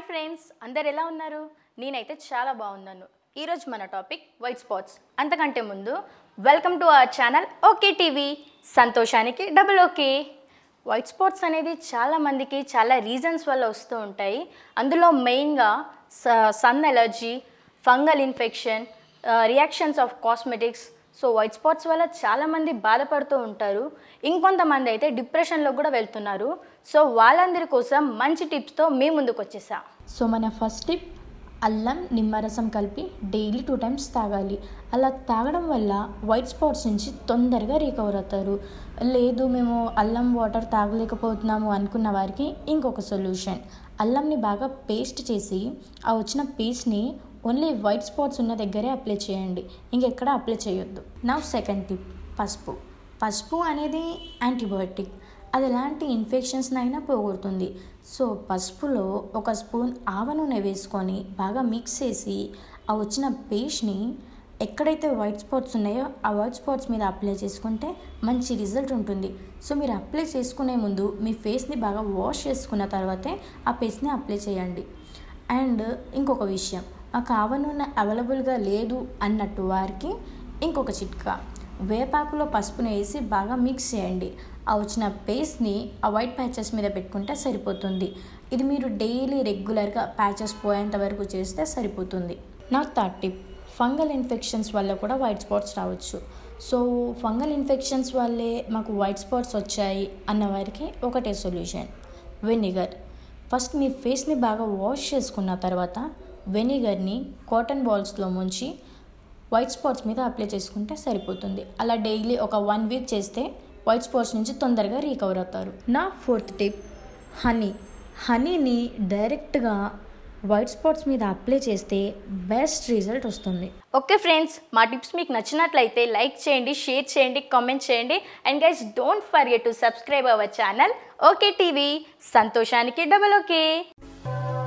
friends అందరు ఎలా ఉన్నారు నేనైతే చాలా బాగున్నాను ఈరోజు మన టాపిక్ వైట్ స్పాట్స్ అంతకంటే ముందు welcome to our channel okay TV సంతోషానికి డబుల్ ఓకే వైట్ స్పాట్స్ అనేది చాలా మందికి చాలా రీజన్స్ వల్ల వస్తూ ఉంటాయి అందులో మెయిన్గా sun allergy fungal infection reactions of cosmetics so white spots వల్ల చాలామంది బాధపడుతూ ఉంటారు ఇంకొంతమంది అయితే డిప్రెషన్లో కూడా వెళ్తున్నారు సో వాళ్ళందరి కోసం మంచి టిప్స్తో మీ ముందుకు వచ్చేసా సో మన ఫస్ట్ టిప్ అల్లం నిమ్మరసం కలిపి డైలీ టూ టైమ్స్ తాగాలి అలా తాగడం వల్ల వైట్ స్పాట్స్ నుంచి తొందరగా రికవర్ అవుతారు లేదు మేము అల్లం వాటర్ తాగలేకపోతున్నాము అనుకున్న వారికి ఇంకొక సొల్యూషన్ అల్లంని బాగా పేస్ట్ చేసి ఆ వచ్చిన పేస్ట్ని ఓన్లీ వైట్ స్పాట్స్ ఉన్న దగ్గరే అప్లై చేయండి ఇంకెక్కడ అప్లై చేయొద్దు నా సెకండ్ టిప్ పసుపు పసుపు అనేది యాంటీబయోటిక్ అది ఎలాంటి ఇన్ఫెక్షన్స్నైనా పోగొడుతుంది సో పసుపులో ఒక స్పూన్ ఆవ నూనె వేసుకొని బాగా మిక్స్ చేసి ఆ వచ్చిన పేస్ట్ని ఎక్కడైతే వైట్ స్పాట్స్ ఉన్నాయో ఆ వైట్ స్పాట్స్ మీద అప్లై చేసుకుంటే మంచి రిజల్ట్ ఉంటుంది సో మీరు అప్లై చేసుకునే ముందు మీ ఫేస్ని బాగా వాష్ చేసుకున్న తర్వాతే ఆ పేస్ట్ని అప్లై చేయండి అండ్ ఇంకొక విషయం ఆ కావ నూనె అవైలబుల్గా లేదు అన్నట్టు వారికి ఇంకొక చిట్కా వేపాకులో పసుపుని వేసి బాగా మిక్స్ చేయండి ఆ వచ్చిన పేస్ట్ని ఆ వైట్ ప్యాచెస్ మీద పెట్టుకుంటే సరిపోతుంది ఇది మీరు డైలీ రెగ్యులర్గా ప్యాచెస్ పోయేంత వరకు చేస్తే సరిపోతుంది నా థర్డ్ టిప్ ఫంగల్ ఇన్ఫెక్షన్స్ వల్ల కూడా వైట్ స్పాట్స్ రావచ్చు సో ఫంగల్ ఇన్ఫెక్షన్స్ వల్లే మాకు వైట్ స్పాట్స్ వచ్చాయి అన్న వారికి ఒకటే సొల్యూషన్ వెనిగర్ ఫస్ట్ మీ ఫేస్ని బాగా వాష్ చేసుకున్న తర్వాత వెనిగర్ని కాటన్ బాల్స్లో ముంచి వైట్ స్పాట్స్ మీద అప్లై చేసుకుంటే సరిపోతుంది అలా డైలీ ఒక వన్ వీక్ చేస్తే వైట్ స్పాట్స్ నుంచి తొందరగా రికవర్ అవుతారు నా ఫోర్త్ టిప్ హనీ హనీని డైరెక్ట్గా వైట్ స్పాట్స్ మీద అప్లై చేస్తే బెస్ట్ రిజల్ట్ వస్తుంది ఓకే ఫ్రెండ్స్ మా టిప్స్ మీకు నచ్చినట్లయితే లైక్ చేయండి షేర్ చేయండి కామెంట్ చేయండి and guys don't forget to subscribe our channel okay TV సంతోషానికి డబల్ ఓకే